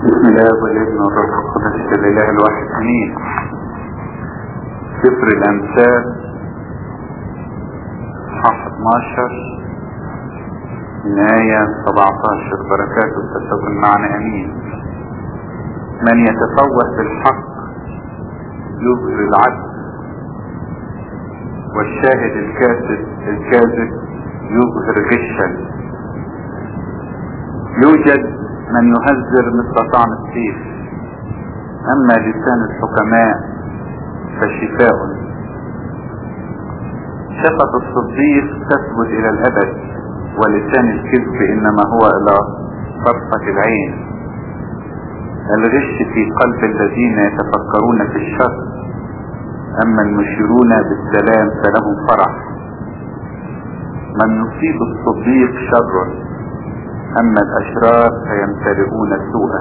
بسم الله والابن والروح القدس الاله الواحد امين سفر الامثال صح 12 من آية 17 بركاته تسكن معنا امين من يتفوه بالحق يظهر العدل والشاهد الكاذب الكاذب يظهر غشا يوجد من يهذر مثل طعم السيف اما لسان الحكماء فشفاء شفة الصديق تثبت الى الابد ولسان الكذب انما هو الى طرفة العين الغش في قلب الذين يتفكرون في الشر اما المشيرون بالسلام فلهم فرح من يصيب الصديق شر اما الاشرار فيمتلئون سوءا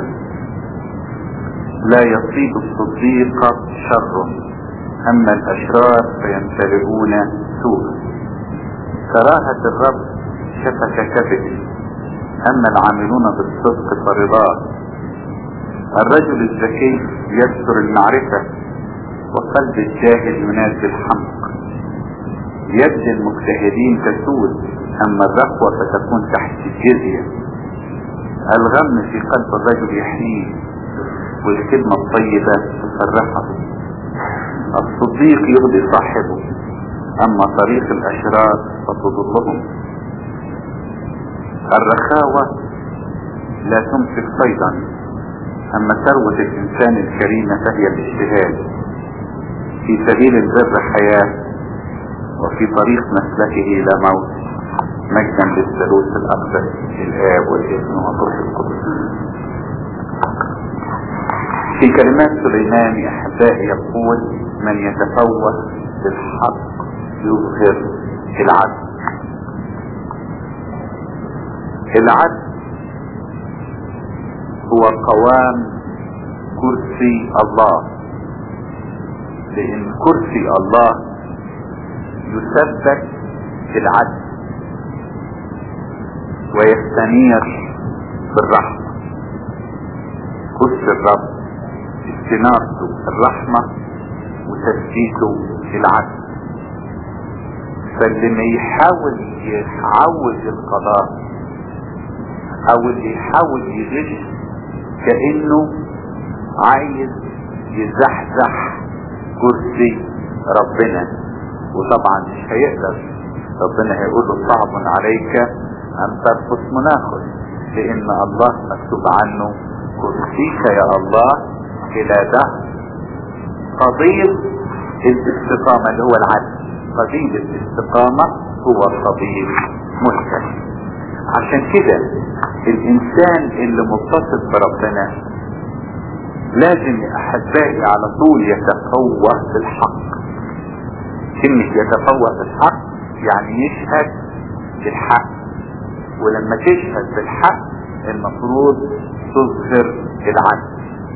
لا يصيب الصديق شر اما الاشرار فيمتلئون سوءا كراهة الرب شفك كبد اما العاملون بالصدق فرضاه الرجل الذكي يكثر المعرفة وقلب الجاهل ينادي الحمق يد المجتهدين تسود اما الرقوة فتكون تحت الجزية الغم في قلب الرجل يحييه والكلمة الطيبة تفرحه الصديق يغضي صاحبه اما طريق الاشرار فتضلهم الرخاوة لا تمسك صيدا اما ثروة الانسان الكريمة فهي الاجتهاد في سبيل البر حياة وفي طريق مسلكه الى موت مجدا للثالوث الاقدس الاب والابن والروح القدس في كلمات سليمان يا احبائي يقول من يتفوه بالحق يظهر العدل العدل هو قوام كرسي الله لان كرسي الله يثبت بالعدل ويستنير بالرحمة كرسي الرب استنارته الرحمة وتثبيته العدل فاللي ما يحاول يعوج القضاء او اللي يحاول يغش كأنه عايز يزحزح كرسي ربنا وطبعا مش هيقدر ربنا هيقول له صعب عليك ان ترفض مناخه لان الله مكتوب عنه كرسيك يا الله الى دهر قضيب الاستقامة اللي هو العدل قضيب الاستقامة هو قضيب ملتزم عشان كده الانسان اللي متصل بربنا لازم احبائي على طول يتفوه بالحق كلمة يتفوه بالحق يعني يشهد بالحق ولما تشهد بالحق المفروض تظهر العدل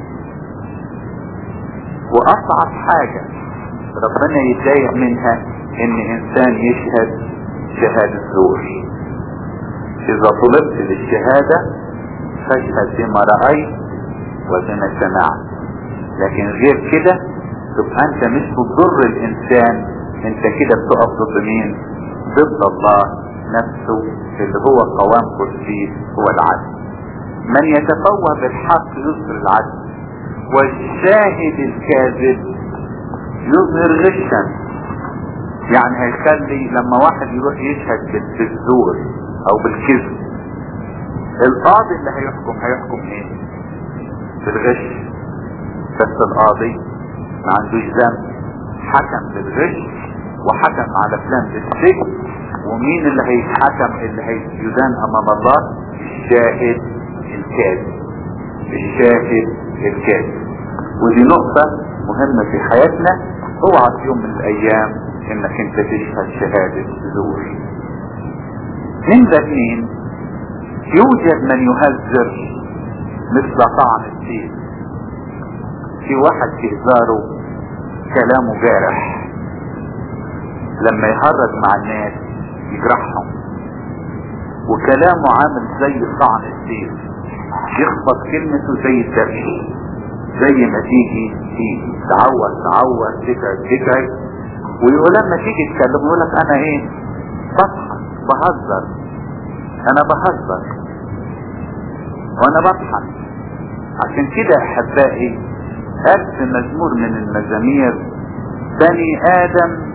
واصعب حاجة ربنا يتضايق منها ان انسان يشهد شهادة زور اذا طلبت للشهادة فاشهد بما رأيت وبما سمعت لكن غير كده تبقى انت مش بتضر الانسان انت كده بتقف ضد مين ضد الله نفسه اللي هو قوام كرسيه هو العدل من يتفوه بالحق يظهر العدل والشاهد الكاذب يظهر غشا يعني هيخلي لما واحد يروح يشهد بالزور او بالكذب القاضي اللي هيحكم هيحكم ايه بالغش بس القاضي ما عندوش ذنب حكم بالغش وحكم على فلان بالسجن ومين اللي هيتحكم اللي هيدان امام الله الشاهد الكاذب الشاهد الكاذب ودي نقطة مهمة في حياتنا اوعى في يوم من الايام انك انت تشهد شهادة زور من ذا اثنين يوجد من يهذر مثل طعن السيف في واحد في هزاره كلامه جارح لما يهرج مع الناس يجرحهم وكلامه عامل زي طعن السيف يخبط كلمته زي الدرس زي ما تيجي تيجي تعور تعور تكعب تكعب ويقول لما تيجي تكلم يقول لك انا ايه بضحك بهزر انا بهزر وانا بضحك عشان كده احبائي قال في مزمور من المزامير بني ادم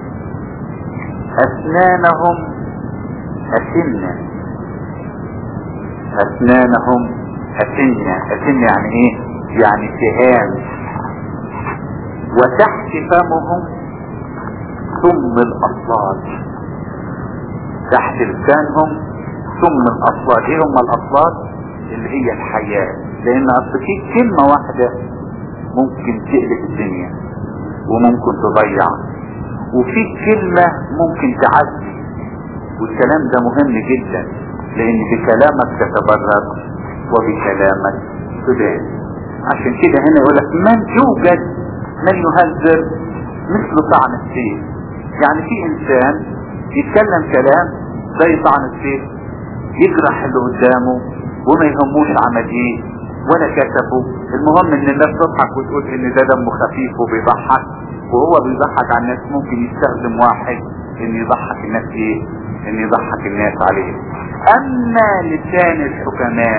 اسنانهم اسنة اسنانهم اسنة اسنة يعني ايه يعني سهام وتحت فمهم ثم الاصوات تحت لسانهم ثم الاصوات ايه هم الاصوات اللي هي الحياة لان اصل في كلمة واحدة ممكن تقلب الدنيا وممكن تضيع وفي كلمة ممكن تعدي والكلام ده مهم جدا لان بكلامك تتبرر وبكلامك تدان عشان كده هنا يقول لك من يوجد من يهذب مثل طعن السيف يعني في انسان يتكلم كلام زي طعن السيف يجرح اللي قدامه وما يهموش عمل ايه ولا كتبه المهم ان الناس تضحك وتقول ان ده دمه خفيف وبيضحك وهو بيضحك على الناس ممكن يستخدم واحد ان يضحك الناس ايه ان يضحك الناس عليه اما لسان الحكماء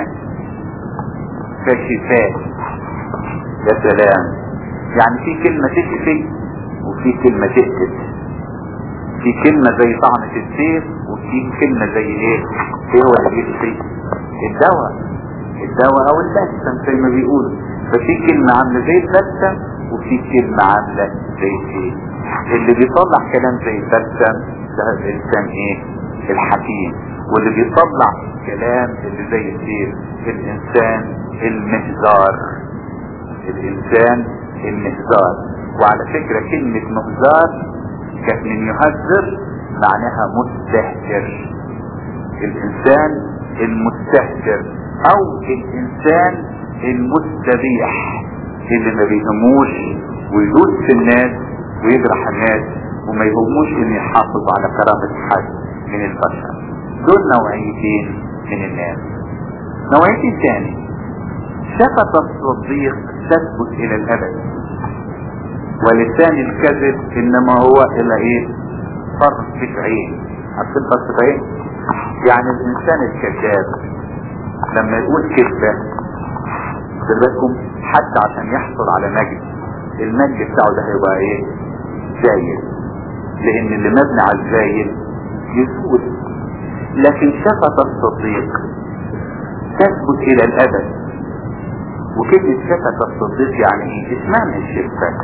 فشفاء يا سلام يعني في كلمة تشفي وفي كلمة تقتل في كلمة زي طعنة السيف وفي كلمة زي ايه ايه هو اللي بيشفي الدواء الدواء او البلسم زي ما بيقولوا ففي كلمة عاملة زي البلسم وفي كلمة عاملة زي السيف اللي بيطلع كلام زي البلسم ده الانسان ايه الحكيم واللي بيطلع كلام اللي زي السيف الانسان المهزار الانسان المهزار وعلى فكرة كلمة مهزار كانت من يهزر معناها مستهتر الانسان المستهتر او الانسان المستبيح اللي ما بيهموش ويدوس في الناس ويجرح الناس وما يهموش ان يحافظ على كرامة حد من البشر دول نوعيتين من الناس نوعيتين تاني شفة الصديق تثبت الى الابد ولسان الكذب انما هو الى ايه طرف عين عارفين طرف عين يعني الانسان الكذاب لما يقول كذبة بالكم حتى عشان يحصل على مجد المجد بتاعه ده هيبقى ايه زايد لان اللي مبني على الزايد يزول لكن شفة الصديق تثبت الى الابد وكلمة شفة الصديق يعني ايه اسمها من الشفة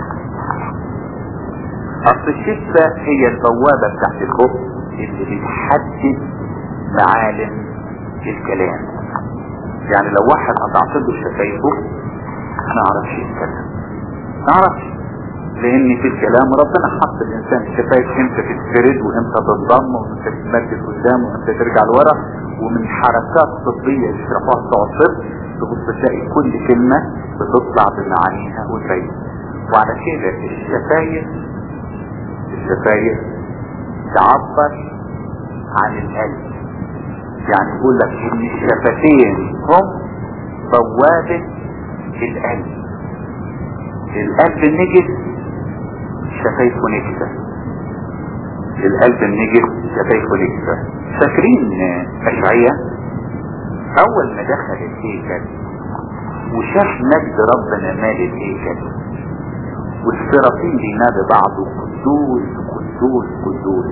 اصل الشفة هي البوابة بتاعت البق اللي بتحدد معالم الكلام يعني لو واحد قطعت له شفايفه ما اعرفش يتكلم ما اعرفش لان في الكلام ربنا حط الانسان الشفايف امتى تتفرد وامتى تتضم وامتى تتمدد قدام وامتى ترجع لورا ومن حركات طبية يشرحوها بتوع الطب تبص تلاقي كل كلمة بتطلع بمعانيها وتبين وعلى كده الشفايف الشفايف تعبر عن القلب يعني يقول لك ان الشفتين هم بوابة القلب القلب النجس شفايفه نجسة القلب النجس شفايفه نجسة فاكرين اشعية اول ما دخل الهيكل وشاف مجد ربنا مال الهيكل والسرافين بينادي بعضه قدوس قدوس قدوس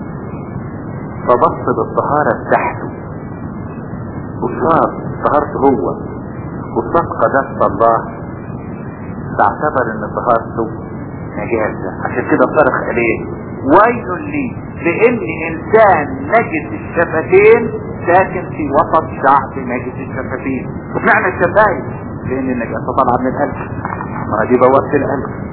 فبص بالطهارة بتاعته وصار طهارته هو وصاد قداسة الله فاعتبر ان طهارته نجاسة عشان كده صرخ عليه ويل لي لان انسان نجس الشفتين ساكن في وسط شعب نجس الشفتين معنى الشفايف لان النجاسة طالعة من القلب ما دي بوابة القلب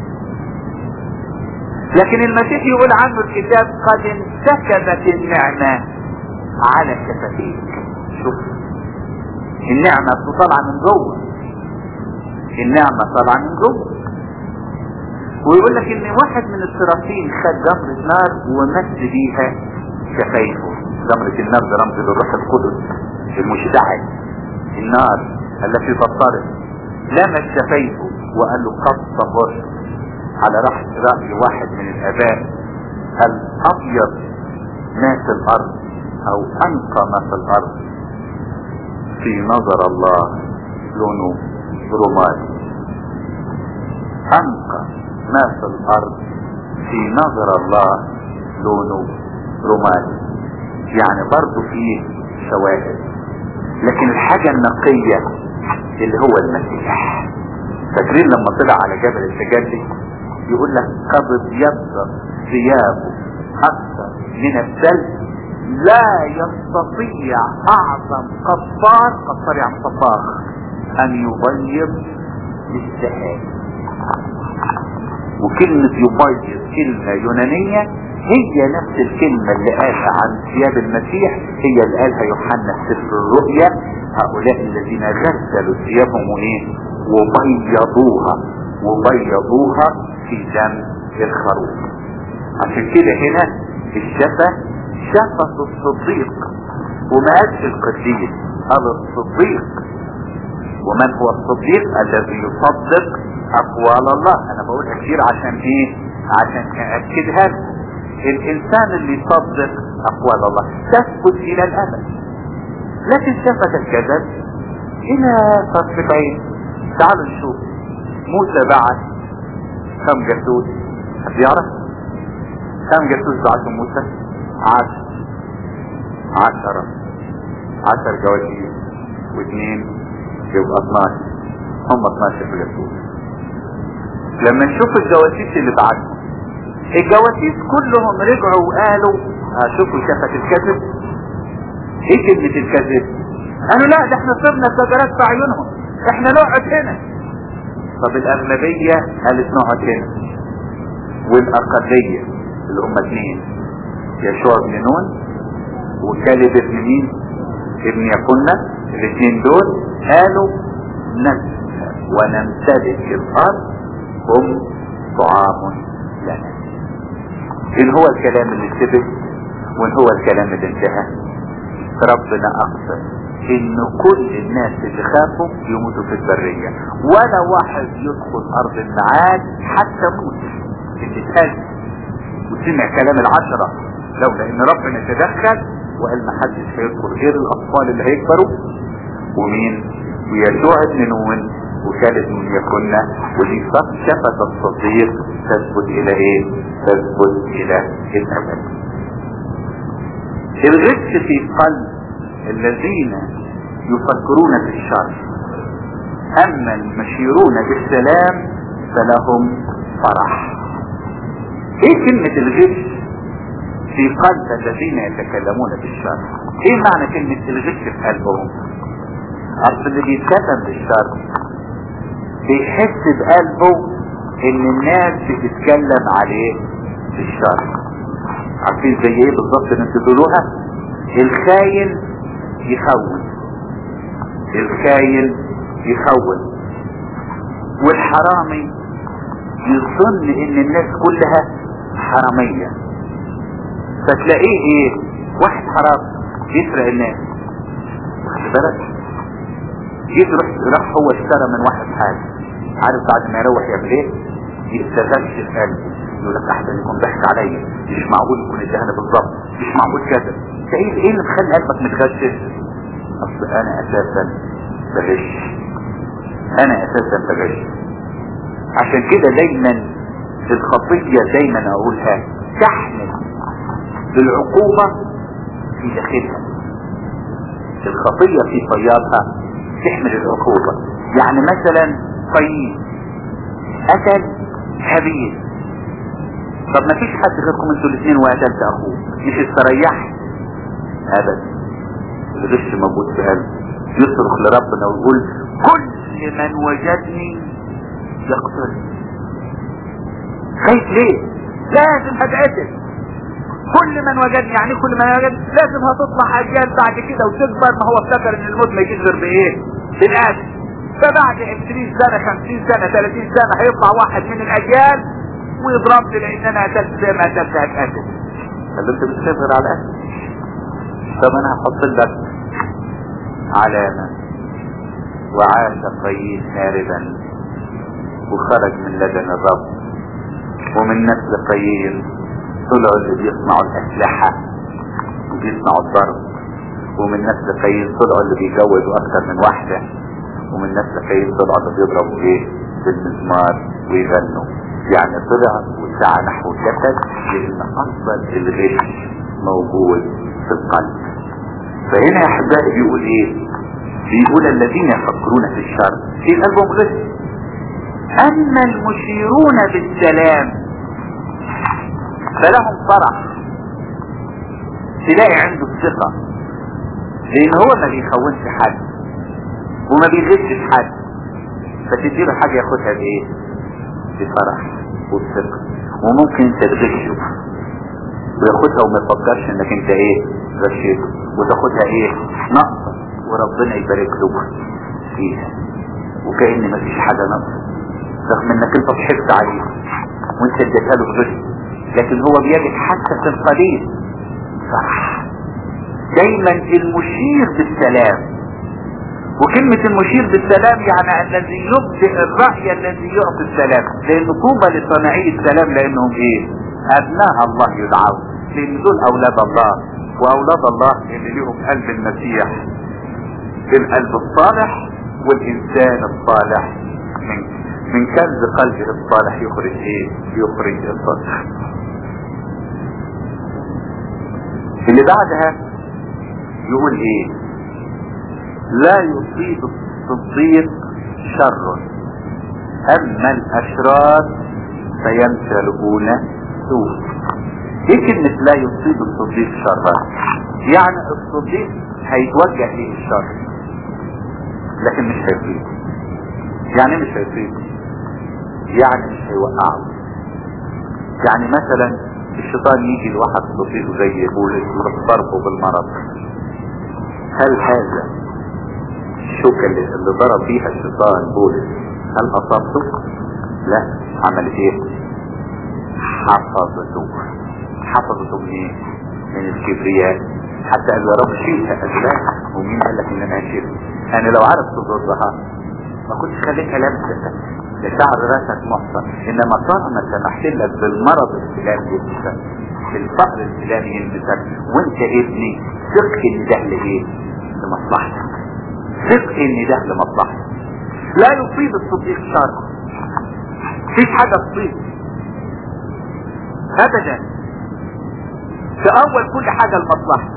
لكن المسيح يقول عنه الكتاب قد انسكبت النعمة على شفتيك شوف النعمة طالعة من جوه النعمة طالعة من جوه ويقول لك ان واحد من السرافين خد جمرة نار ومس بيها شفايفه جمرة النار ده رمز للروح القدس المشتعل النار التي تضطرب لمس شفايفه وقال له قد طهرت على رأي واحد من الآباء الأبيض ما في الأرض أو أنقى ما في الأرض في نظر الله لونه رمادي أنقى ما في الأرض في نظر الله لونه رمادي يعني برضه فيه شواهد لكن الحاجة النقية اللي هو المسيح فاكرين لما طلع على جبل التجلي يقول لك قد ابيض ثيابه اكثر من الثلج لا يستطيع اعظم قطار قطار يعني طباخ ان يبيض الذهب وكلمة يبيض كلمة يونانية هي نفس الكلمة اللي قالها عن ثياب المسيح هي اللي قالها يوحنا في سفر الرؤيا هؤلاء الذين غسلوا ثيابهم وايه وبيضوها وبيضوها في دم الخروف عشان كده هنا الشفة شفة الصديق وما قالش القديس قال الصديق ومن هو الصديق الذي يصدق اقوال الله انا بقولها كتير عشان ايه عشان اكدها لكم الانسان اللي يصدق اقوال الله تثبت الى الابد لكن شفت الكذب الى طرف العين تعالوا نشوف موسى بعت كم جاسوس حد يعرف كم جاسوس بعته موسى عشر عشرة عشر جواسيس واثنين يبقى 12 هم 12 جاسوس لما نشوف الجواسيس اللي بعتهم الجواسيس كلهم رجعوا وقالوا شوفوا شفت الكذب ايه كلمة الكذب قالوا لا ده احنا صرنا سجرات في عيونهم احنا نقعد هنا طب الاغلبية قالت نقعد هنا والاقلية اللي هم اثنين يشوع بن نون وكالب ابن مين ابن يكنا الاثنين دول قالوا نذهب ونمتلك الارض هم طعام لنا ان هو الكلام اللي ثبت وان هو الكلام اللي انتهى ربنا اقسم ان كل الناس اللي خافوا يموتوا في البرية ولا واحد يدخل ارض المعاد حتى موسى اللي اتهز وسمع كلام العشرة لولا ان ربنا تدخل وقال ما حدش هيدخل غير الاطفال اللي هيكبروا ومين ويسوع ابن نون وكانت من يكن ودي شفت الصديق تثبت الى ايه تثبت الى الابد الغش في قلب الذين يفكرون في الشر اما المشيرون بالسلام فلهم فرح ايه كلمة الغش في قلب الذين يتكلمون بالشر ايه معنى كلمة الغش في قلبهم اصل اللي بيتكلم بالشر بيحس بقلبه ان الناس بتتكلم عليه بالشر عارفين زي ايه بالظبط اللي انتوا تقولوها الخاين يخون الخاين يخون والحرامي يظن ان الناس كلها حرامية فتلاقيه ايه واحد حرام يسرق الناس واخد بالك يروح راح هو اشترى من واحد حاجة عارف بعد ما يروح يعمل ايه يستغش القلب يقول لك احسن يكون ضحك عليا مش معقول يكون ادهنا بالظبط مش معقول كذا ايه ايه اللي مخلي قلبك متغشش اصل انا اساسا بغش انا اساسا بغش عشان كده دايما الخطية دايما اقولها تحمل العقوبة في داخلها الخطية في طياتها تحمل العقوبة يعني مثلا قيم قتل هابيل طب ما فيش حد غيركم انتوا الاثنين وقتلت اخوه مش استريحت ابدا الغش موجود في قلبه يصرخ لربنا ويقول كل من وجدني يقتل خايف ليه لازم هتقتل كل من وجدني يعني كل من وجدني لازم هتطلع اجيال بعد كده وتكبر ما هو افتكر ان الموت ما يجيش غير بايه بالقتل فبعد 20 سنة 50 سنة 30 سنة هيطلع واحد من الاجيال ويضربني لان انا قتلت زي ما قتلت هتقتل طب انت مش خايف غير على القتل طب انا هحط لك علامة وعاش قايين هاربا وخرج من لدن الرب ومن نسل قايين طلعوا اللي بيصنعوا الاسلحة وبيصنعوا الضرب ومن نسل قايين طلعوا اللي بيجوزوا اكتر من واحدة ومن نسل قايين طلعوا اللي بيضربوا ايه بالمزمار ويغنوا يعني طلع وسعى نحو الجسد لان اصلا الغش موجود في القلب فهنا يا احبائي بيقول ايه بيقول الذين يفكرون في الشر في قلبهم غش اما المشيرون بالسلام فلهم فرح تلاقي عنده الثقة لان هو ما بيخونش حد وما بيغشش حد فتديله حاجة ياخدها بايه بفرح وبثقة وممكن انت تغشه وياخدها وما يفكرش انك انت ايه غشيته وتاخدها ايه نقصة وربنا يبارك له فيها وكأن مفيش حاجة نقصة رغم انك انت ضحكت عليه وانت اديتها له غش لكن هو بيجد حتى في القليل فرح دايما المشير بالسلام وكلمة المشير بالسلام يعني الذي يبدئ الرأي الذي يعطي السلام لأن طوبى لصانعي السلام لأنهم إيه؟ أبناء الله يدعون لأن دول أولاد الله وأولاد الله اللي لهم قلب المسيح القلب الصالح والإنسان الصالح من من كنز قلبه الصالح يخرج إيه؟ يخرج الصالح اللي بعدها يقول ايه لا يصيب الصديق شر اما الاشرار فيمتلئون سوء ايه كلمة لا يصيب الصديق شرا يعني الصديق هيتوجه ليه الشر لكن مش هيصيب يعني مش هيصيب يعني مش هيوقعه يعني مثلا الشيطان يجي لواحد صديقه زي بولس يروح ضربه بالمرض هل هذا الشوكة اللي, اللي ضرب فيها الشيطان بولس هل اصابته لا عمل ايه حفظته حفظته من ايه من الكبرياء حتى قال يا رب شيلها قال لا ومين قال لك ان انا اشيلها انا لو عرفت ضدها ما كنتش خليتها لابسه لشعر راسك محصن انما طالما سمحت لك بالمرض الفلاني يلبسك بالفقر الفلاني يلبسك وانت ابني ثق ان ده لايه لمصلحتك ثق ان ده لمصلحتك لا يصيب الصديق شر مفيش حاجه تصيب ابدا في اول كل حاجه لمصلحته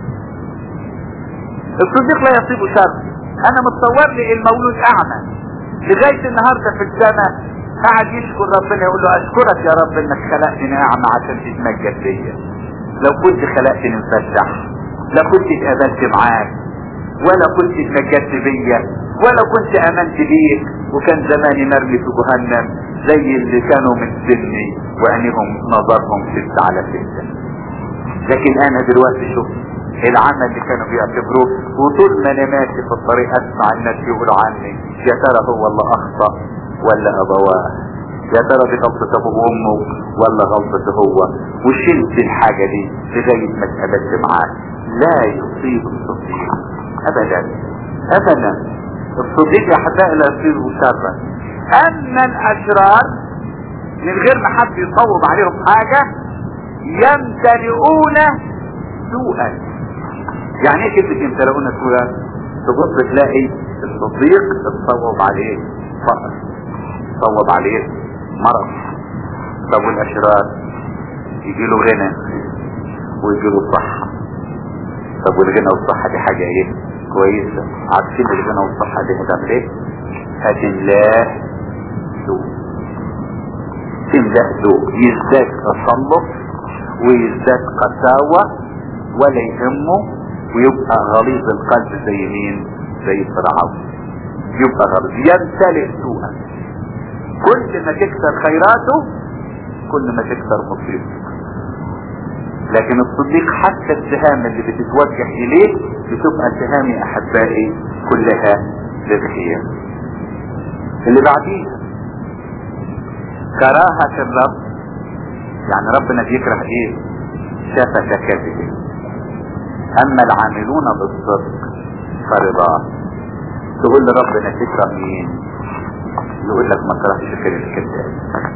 الصديق لا يصيب شر انا متصور لي المولود اعمى لغاية النهاردة في السماء قاعد يشكر ربنا يقول له اشكرك يا رب انك خلقتني اعمى عشان تتمجد بيا لو كنت خلقتني مفتح لا كنت اتقابلت معاك ولا كنت اتمجدت بيا ولا كنت امنت بيك وكان زماني مرمي في جهنم زي اللي كانوا من سني وعينيهم نظرهم ست على ستة لكن انا دلوقتي شفت العمل اللي كانوا بيعتبروه وطول ما انا ماشي في الطريق اسمع الناس يقولوا عني يا ترى هو اللي اخطا ولا ابواه يا ترى دي غلطة ابوه وامه ولا غلطة هو وشلت الحاجة دي لغاية ما اتقابلت معاه لا يصيب الصديق ابدا ابدا الصديق يا حبائي لا يصيبه شرا اما الاشرار من غير ما حد يصوب عليهم حاجة يمتلئون سوءا يعني ايه كلمة يمتلئون سوءا تبص تلاقي الصديق اتصوب عليه فقر تصوب عليه مرض طب والاشرار يجي له غنى ويجي له صحة طب والغنى والصحة دي حاجة ايه كويسة عارفين الغنى والصحة دي هتعمل ايه هتملاه سوء تملاه سوء يزداد تسلط ويزداد قساوة ولا يهمه ويبقى غليظ القلب زي مين زي فرعون يبقى غليظ يمتلئ سوءا كل ما تكثر خيراته كل ما تكثر مصيبته لكن الصديق حتى السهام اللي بتتوجه اليه بتبقى سهام يا احبائي كلها للخير اللي بعديها كراهة الرب يعني ربنا بيكره ايه شافة كذبه اما العاملون بالصدق فرضاه تقول لربنا تكره مين يقول لك ما تكرهش غير الكذاب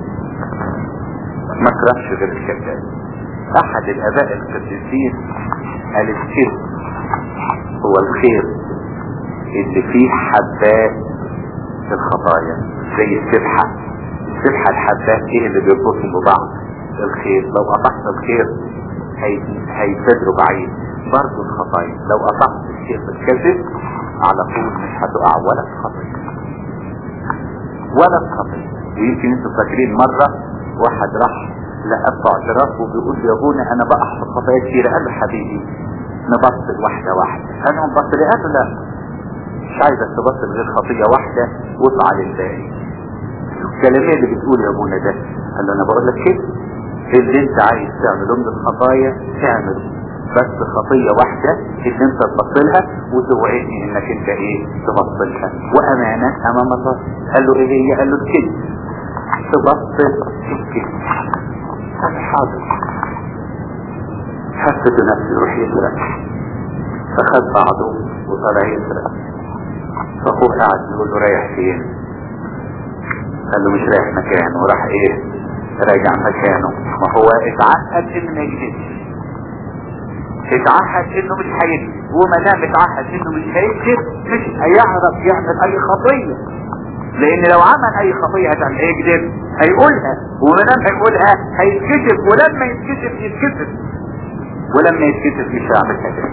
ما تكرهش غير الكذاب احد الاباء القديسين قال الكذب هو الخير اللي فيه حبات الخطايا زي السبحة السبحة الحبات ايه اللي بيربطوا ببعض الخير لو قطعت الخير هيتبدروا بعيد برضه الخطايا لو قطعت الشيء بالكذب على طول مش هتقع ولا خطية ولا خطية ويمكن انتوا فاكرين مرة واحد راح لقى اعتراف وبيقول لي يا ابونا انا بقع في خطايا كتير قال له حبيبي نبطل واحدة واحدة انا نبطل قال له لا مش عايزك تبطل غير خطية واحدة واطلع للباقي الكلمة اللي بتقول يا ابونا ده قال له انا بقول لك كده اللي انت عايز تعمله من الخطايا تعمله بس خطية واحدة ان انت تبطلها وتوعدني انك انت ايه تبطلها وامانة امام الله قال له ايه هي قال له الكذب تبطل الكذب قال حاضر حسيت نفسي يروح يسرق فخد بعضه وطلع يسرق فاخوه قاعد يقول له رايح فين قال له مش رايح مكانه وراح ايه راجع مكانه ما هو اتعقد ان ما يكذبش اتعهد انه مش هيكذب وما دام اتعهد انه مش هيكذب مش هيعرف يعمل اي خطية لان لو عمل اي خطية عشان هيكذب هيقولها وما دام هيقولها هيتكذب ولما يتكذب يتكذب ولما يتكذب مش هيعمل كده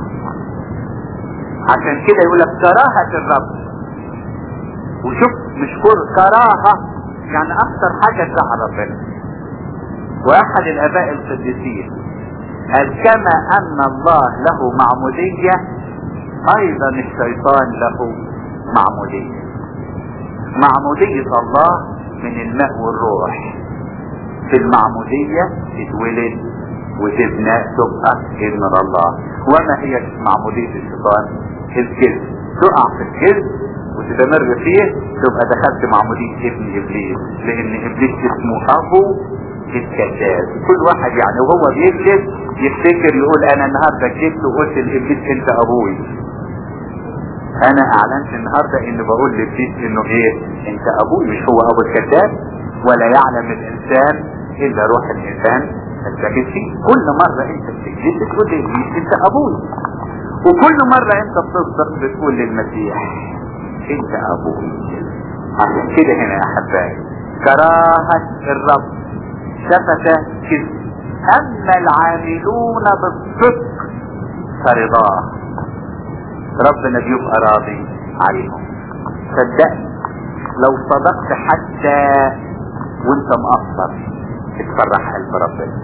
عشان كده يقول لك كراهة الرب وشوف مش كراهة يعني اكثر حاجة تزعل ربنا واحد الاباء القديسين قال كما ان الله له معمودية ايضا الشيطان له معمودية معمودية الله من الماء والروح في المعمودية تتولد وتبنى تبقى ابن الله وما هي معمودية الشيطان الكذب تقع في الكذب وتستمر فيه تبقى دخلت معمودية ابن ابليس لان ابليس اسمه ابو الكذاب كل واحد يعني وهو بيكذب يفتكر يقول انا النهارده كذبت وقلت لابليس انت ابوي انا اعلنت النهارده ان بقول لابليس انه ايه انت ابوي مش هو ابو الكذاب ولا يعلم الانسان الا روح الانسان لكن في كل مرة انت بتكذب بتقول لابليس انت ابوي وكل مرة انت بتصدق بتقول للمسيح انت ابوي عشان كده هنا يا احبائي كراهة الرب شفت كذب اما العاملون بالصدق فرضاه ربنا بيبقى راضي عليهم صدقني لو صدقت حتى وانت مقصر تفرح قلب ربنا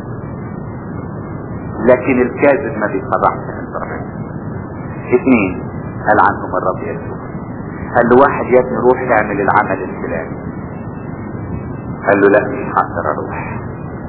لكن الكاذب ما بيفرحش قلب ربنا اثنين قال عنهم الرب يسوع قال له واحد يا ابني روح اعمل العمل الفلاني قال له لا مش هقدر اروح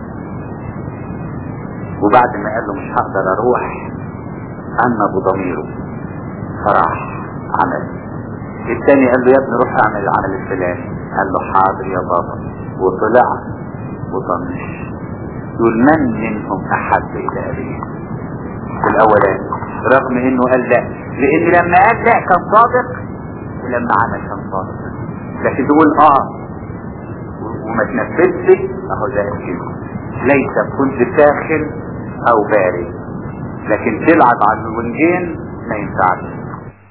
وبعد ما قال له مش هقدر اروح انب ضميره فراح عمل الثاني قال له يا ابني روح اعمل العمل الفلاني قال له حاضر يا بابا وطلع وطنش يقول من منهم احب الى ابيه الاولاني رغم انه قال لا لان لما قال لا كان صادق ولما عمل كان صادق لكن تقول اه وما تنفذش اهو ده الكلمه ليس كنت ساخن او بارد لكن تلعب على الونجين ما ينفعش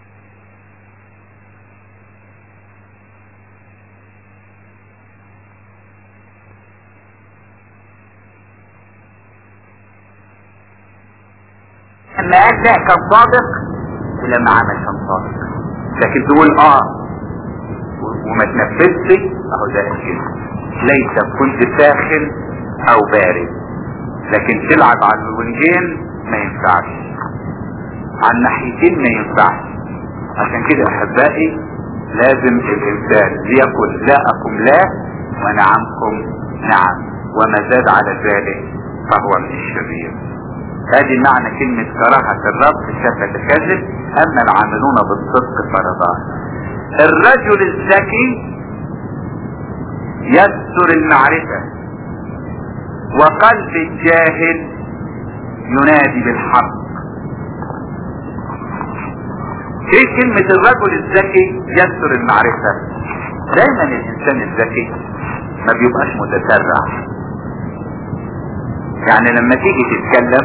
لما قال لا كان صادق ولما عمل كان صادق لكن تقول اه وما تنفذش اهو ده الكلمه ليس كنت ساخن او بارد لكن تلعب على الونجين ما ينفعش على الناحيتين ما ينفعش عشان كده احبائي لازم الانسان ليكن لاءكم لا ونعمكم نعم وما زاد على ذلك فهو من الشرير هذه معنى كلمة كراهة الرب شفة الكذب اما العاملون بالصدق فرضاه الرجل الذكي يستر المعرفة وقلب الجاهل ينادي بالحق ايه كلمة الرجل الذكي يكثر المعرفة دايما الانسان الذكي ما بيبقاش متسرع يعني لما تيجي تتكلم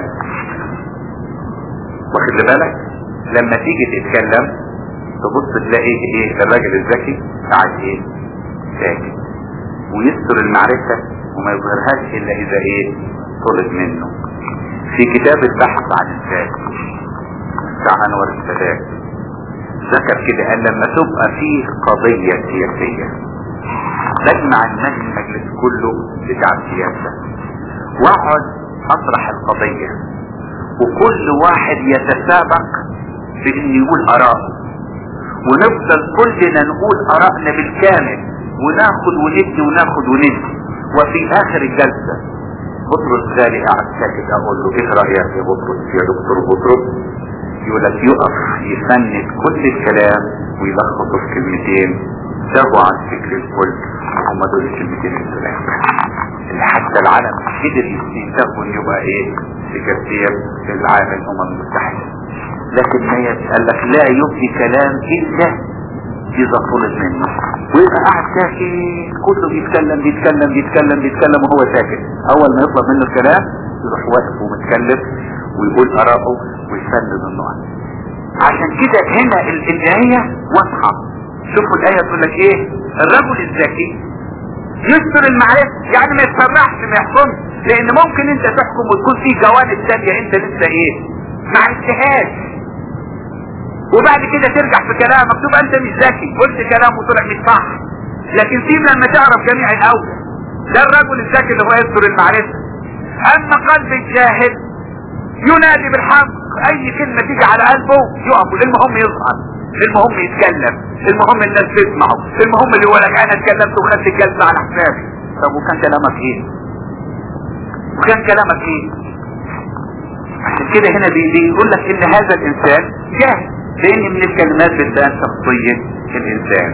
واخد بالك لما تيجي تتكلم تبص تلاقي ايه الراجل الذكي قاعد ايه ساكت ويستر المعرفة وما يظهرهاش الا اذا ايه طلب منه في كتاب البحث عن الذات بتاع انور السادات ذكر كده قال لما تبقى فيه قضية سياسية نجمع المجلس كله بتاع السياسة واقعد اطرح القضية وكل واحد يتسابق في ان يقول اراء ونفضل كلنا نقول ارائنا بالكامل وناخد وندي وناخد وندي وفي اخر الجلسة بطرس غالي قاعد ساكت اقول له ايه رايك يا بطرس يا دكتور بطرس يقول لك يقف يفند كل الكلام ويلخصه في كلمتين سابوا عن فكر الكل هم دول الكلمتين الثلاث اللي حتى العالم قدر يستنتجوا ان يبقى ايه سكرتير للعالم الامم المتحده لكن ما قال لك لا يبدي كلام الا اذا طلب منه ويبقى قاعد ساكت كله بيتكلم بيتكلم بيتكلم بيتكلم وهو ساكت اول ما يطلب منه الكلام يروح واقف ومتكلم ويقول اراءه ويسند النقط عشان كده هنا الايه واضحه شوفوا الايه تقول لك ايه الرجل الذكي يستر المعرفه يعني ما يتفرحش ما يحكمش لان ممكن انت تحكم وتكون في جوانب ثانيه انت لسه ايه ما عرفتهاش وبعد كده ترجع في كلامك تبقى انت مش ذكي قلت كلام وطلع مش صح لكن سيب لما تعرف جميع الاولى ده الرجل الذكي اللي هو يستر المعرفه اما قلب الجاهل ينادي بالحق اي كلمة تيجي على قلبه يقف المهم يظهر المهم يتكلم المهم الناس تسمعه المهم اللي يقول لك انا اتكلمت وخدت الجلسة على حسابي طب وكان كلامك ايه وكان كلامك ايه عشان كده هنا بيقول لك ان هذا الانسان جاهل لان من الكلمات بتبان شخصية الانسان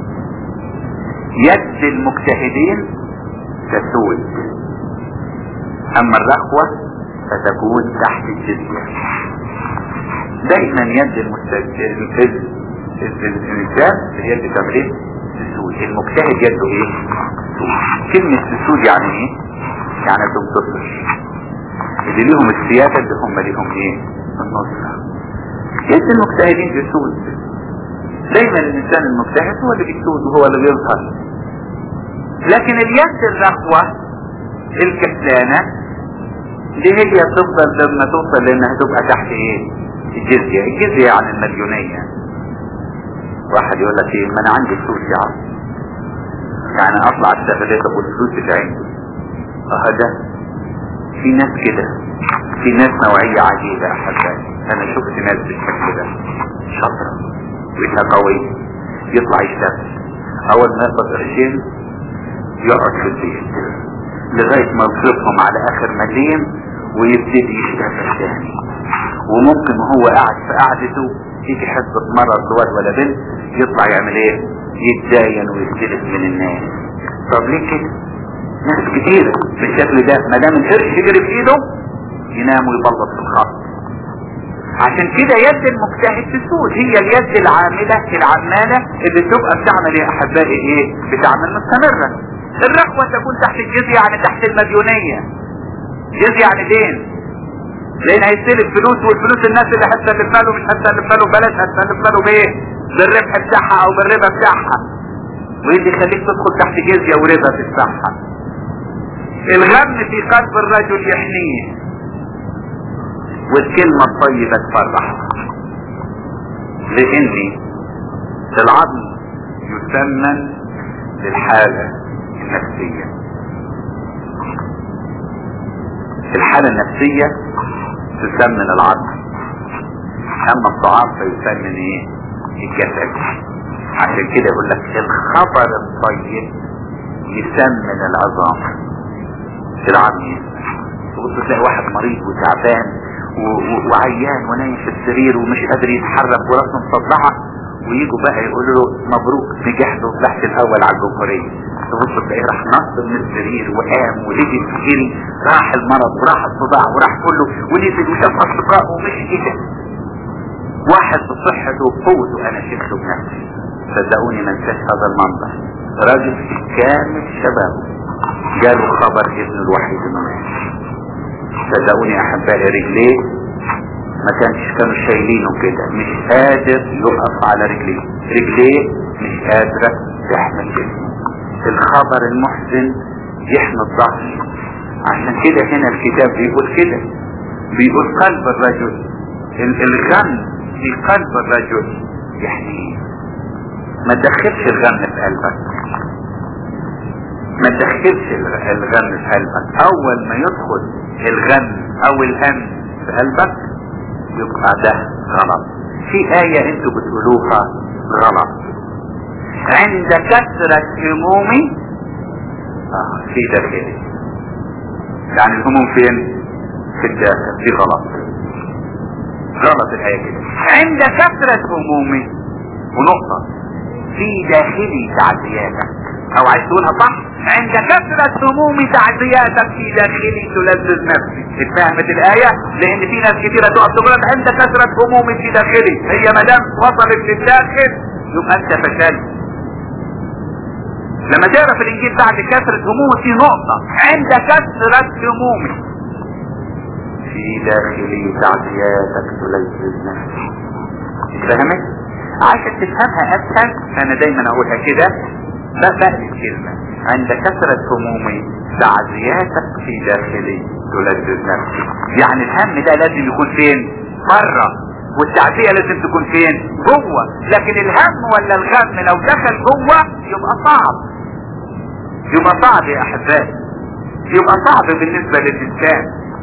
يد المجتهدين تسود اما الرخوة فتكون تحت الجزية دايما يد المجتهد الانسان اليد تمرين تسود المجتهد يده ايه كلمة تسود يعني ايه يعني تنتصر اللي ليهم السيادة اللي هم ليهم ايه النصر يد المجتهدين تسود دايما الانسان المجتهد هو اللي بيسود وهو اللي بيظهر لكن اليد الرخوة الكسلانة دي هي تفضل لما توصل لانها تبقى تحت ايه الجزية الجزية يعني المليونية واحد يقول لك ايه ما انا عندي فلوس يا عم يعني اطلع السفلات ابو الفلوس بتاعي اه ده في ناس كده في ناس نوعية عجيبة احبائي انا شفت ناس بالشكل ده شاطرة وايدها قوية يطلع يشتغل اول ما يقبض قرشين يقعد في البيت لغاية ما يصرفهم على اخر مليم ويبتدي يشتغل تاني وممكن وهو قاعد في قعدته يجي حصة مرض لواد ولا بنت يطلع يعمل ايه يتداين ويستلف من الناس طب ليه كده ناس كتيرة بالشكل ده ما دام القرش يجري في ايده ينام ويبلط في الخط عشان كده يد المجتهد تسود هي اليد العاملة العمالة اللي تبقى بتعمل يا احبائي ايه بتعمل مستمرة الرخوة تكون تحت الجزية يعني تحت المديونية جزية يعني دين لان هيستلف فلوس والفلوس الناس اللي هتسلف له مش هتسلف له بلاش هتسلف له بايه بالربح بتاعها او بالربا بتاعها وايه اللي يخليك تدخل تحت جزية وربا تدفعها الغم في قلب الرجل يحنيه والكلمة الطيبة تفرح لان العظم يثمن للحالة النفسية الحالة النفسية تسمن العظم اما الطعام فيسمن ايه الجسد عشان كده يقول لك الخبر الطيب يسمن العظام العظم تبص تلاقي واحد مريض وتعبان وعيان ونايم في السرير ومش قادر يتحرك وراسه مصدعه ويجوا بقى يقولوا له مبروك نجحت وطلعت الاول على الجمهوريه تبص تلاقيه راح نط من السرير وقام ولجي جري راح المرض وراح الصداع وراح كله ونزل وشاف اصدقائه ومش كده واحد بصحته وبقوته انا شفته بنفسي صدقوني ما انساش هذا المنظر راجل في كامل شبابه جاله خبر ابنه الوحيد انه مات صدقوني احبائي رجليه ما كانش كانوا شايلينه كده مش قادر يقف على رجليه رجليه مش قادرة تحمل جسمه الخبر المحزن يحمي الضعف عشان كده هنا الكتاب بيقول كده بيقول قلب الرجل الغم في قلب الرجل يحميه ما تدخلش الغم في قلبك ما تدخلش الغم في قلبك اول ما يدخل الغم او الهم في قلبك يبقى ده غلط في آية انتوا بتقولوها غلط عند كثرة همومي آه في داخلي يعني الهموم فين في الداخل دي غلط غلط الآية كده عند كثرة همومي ونقطة في داخلي تعزياتك او عايز تقولها صح عند كثرة همومي تعزياتك في داخلي تلذذ نفسي اتفهمت الآية لان في ناس كتيرة تقف تقول عند كثرة همومي في داخلي هي مدام وصلت للداخل يبقى انت فشلت لما تقرا في الانجيل بعد كثرة همومي في نقطة عند كثرة همومي في داخلي تعزياتك تلذذ نفسي اتفهمت؟ عشان تفهمها اسهل انا دايما اقولها كده بقى الكلمة عند كثرة همومي تعزياتك في داخلي تلذذ نفسي يعني الهم ده لازم يكون فين بره والتعزية لازم تكون فين جوه لكن الهم ولا الغم لو دخل جوه يبقى صعب يبقى صعب يا احبائي يبقى صعب بالنسبة للانسان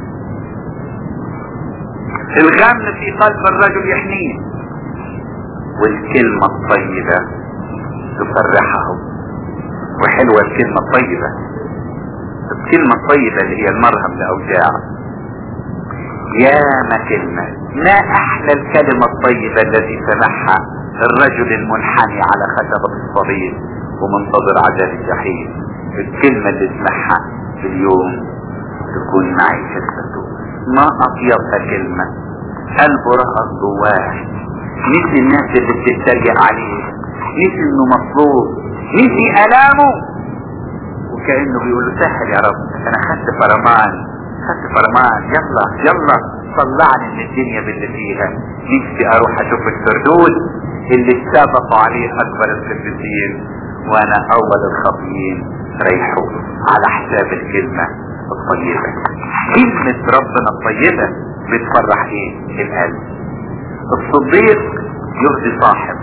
الغم في قلب الرجل يحنيه والكلمة الطيبة تفرحه وحلوة الكلمة الطيبة الكلمة الطيبة اللي هي المرهم لأوجاع يا ما كلمة ما أحلى الكلمة الطيبة التي سمعها الرجل المنحني على خشبة الصليب ومنتظر عذاب الجحيم الكلمة اللي سمعها في اليوم تكون معي جسده ما أطيبها كلمة قلبه رقص جواه نسي الناس اللي بتتريق عليه نسي انه مطلوب نسي الامه وكأنه بيقول له سهل يا رب انا خدت فرمان خدت فرمان يلا يلا طلعني من الدنيا باللي فيها نفسي اروح اشوف الفردوس اللي سبقوا عليه اكبر القديسين وانا اول الخاطئين ريحوا على حساب الكلمة الطيبة كلمة ربنا الطيبة بتفرح ايه القلب الصديق يرضي صاحب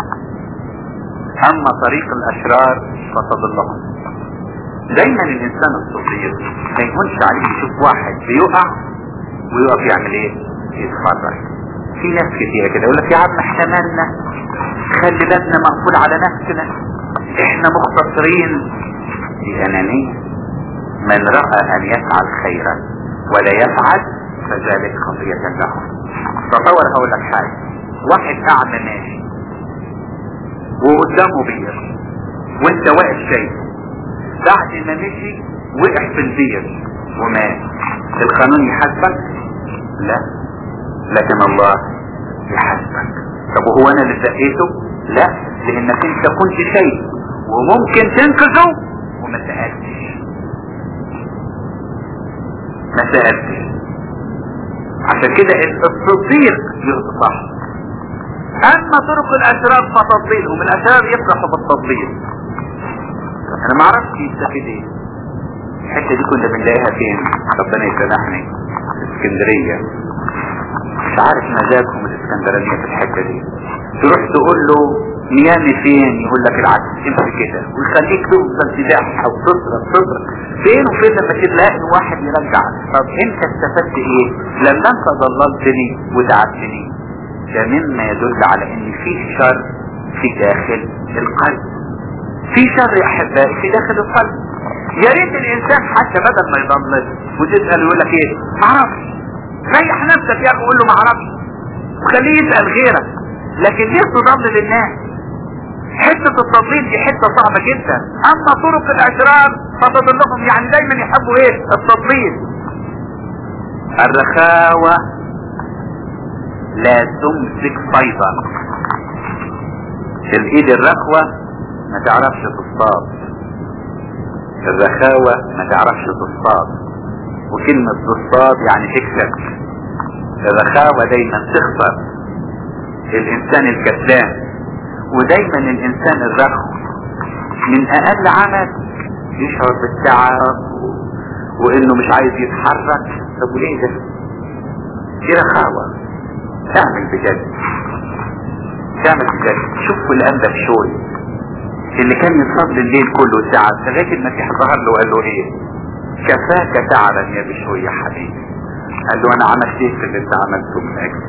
اما طريق الاشرار فتضلهم دايما الانسان الصديق ما يهونش عليه يشوف واحد بيقع ويقف يعمل ايه يتفرج في ناس كتير كده يقول لك يا عم احنا مالنا خلي بالنا مقفول على نفسنا احنا مختصرين دي انانية من رأى ان يفعل خيرا ولا يفعل فذلك خطية له تصور هقول لك حاجة واحد اعمى ماشي وقدامه بير وانت واقف شايفه بعد ما مشي وقع في البير ومات القانون يحاسبك لا لكن الله يحاسبك طب وهو انا اللي زقيته لا لانك انت كنت شايف وممكن تنقذه وما سألتش ما سألتش عشان كده التصديق يصح اما طرق الاشرار فتضليلهم الاشرار يفرحوا بالتضليل انا ما اعرفش يستفيد ايه الحته دي كنا بنلاقيها فين ربنا يسامحني في اسكندريه مش عارف مزاجهم الاسكندرانيه في الحته دي تروح تقول له ميامي فين يقول لك العكس امشي كده ويخليك تفضل تدعها وتصرف تصرف فين وفين لما تلاقي واحد يرجع طب انت استفدت ايه لما انت ضللتني ودعبتني ده مما يدل على ان فيه شر في داخل القلب في شر يا احبائي في داخل القلب يا ريت الانسان حتى بدل ما يضلل وتسال يقول لك ايه ما اعرفش ريح نفسك يا اخي قول له ما اعرفش وخليه يسال غيرك لكن ليه تضلل الناس حتة التضليل دي حتة صعبة جدا اما طرق الاشرار فتضلهم يعني دايما يحبوا ايه التضليل الرخاوة لا تمسك صيدا الايد الرخوة ما تعرفش تصطاد الرخاوة ما تعرفش تصطاد وكلمة تصطاد يعني تكسب الرخاوة دايما تخسر الانسان الكسلان ودايما الانسان الرخو من اقل عمل يشعر بالتعب وانه مش عايز يتحرك طب وليه ده دي رخاوة تعمل بجد تعمل بجد شوف الانبا شوي اللي كان يصلي الليل كله ساعة لغاية المسيح ظهر له وقال له ايه كفاك تعبا يا بشوي يا حبيبي قال له انا عملت ايه في اللي انت عملته من اجلي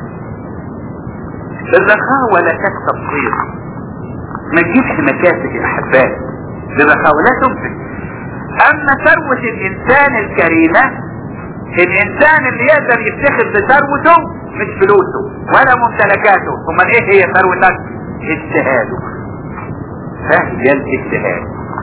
الرخاوة لا تكسب خير ما تجيبش مكاسب يا احبائي الرخاوة لا تمسك اما ثروة الانسان الكريمة الانسان اللي يقدر يفتخر بثروته مش فلوسه ولا ممتلكاته امال ايه هي ثروتك اجتهاده فهي الاجتهاد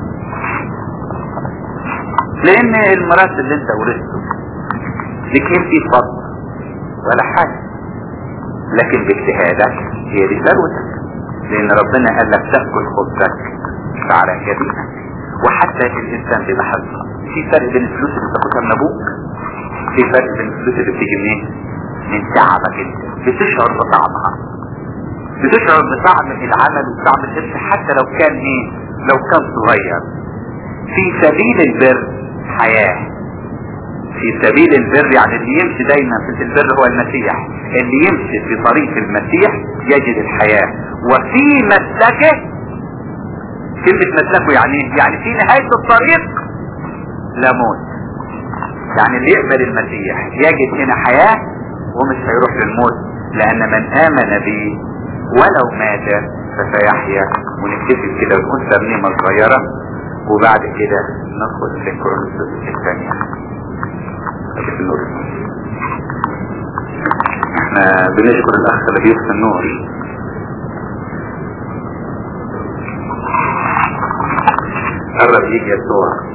لان المرات اللي انت ورثته لكن في فضل ولا حاجة لكن باجتهادك هي دي ثروتك لان ربنا قال لك تأكل خبزك على يمينك وحتى الانسان بمحبة في فرق بين الفلوس اللي بتاخدها من ابوك في فرق بين الفلوس اللي بتيجي منين من تعبك انت بتشعر بطعمها بتشعر بطعم العمل وطعم القرش حتى لو كان ايه لو كان صغير في سبيل البر حياة في سبيل البر يعني اللي يمشي دايما في البر هو المسيح اللي يمشي في طريق المسيح يجد الحياة وفي مسلكه كلمة مسلكه يعني ايه؟ يعني في نهاية الطريق لا موت يعني اللي يقبل المسيح يجد هنا حياة ومش هيروح للموت لان من امن بي ولو مات فسيحيا ونكتفي كده ونكون ترنيمة صغيرة وبعد كده ندخل للكورنثوس الثانية النور احنا بنشكر الاخ اللي بيخفي النور قرب يجي يسوع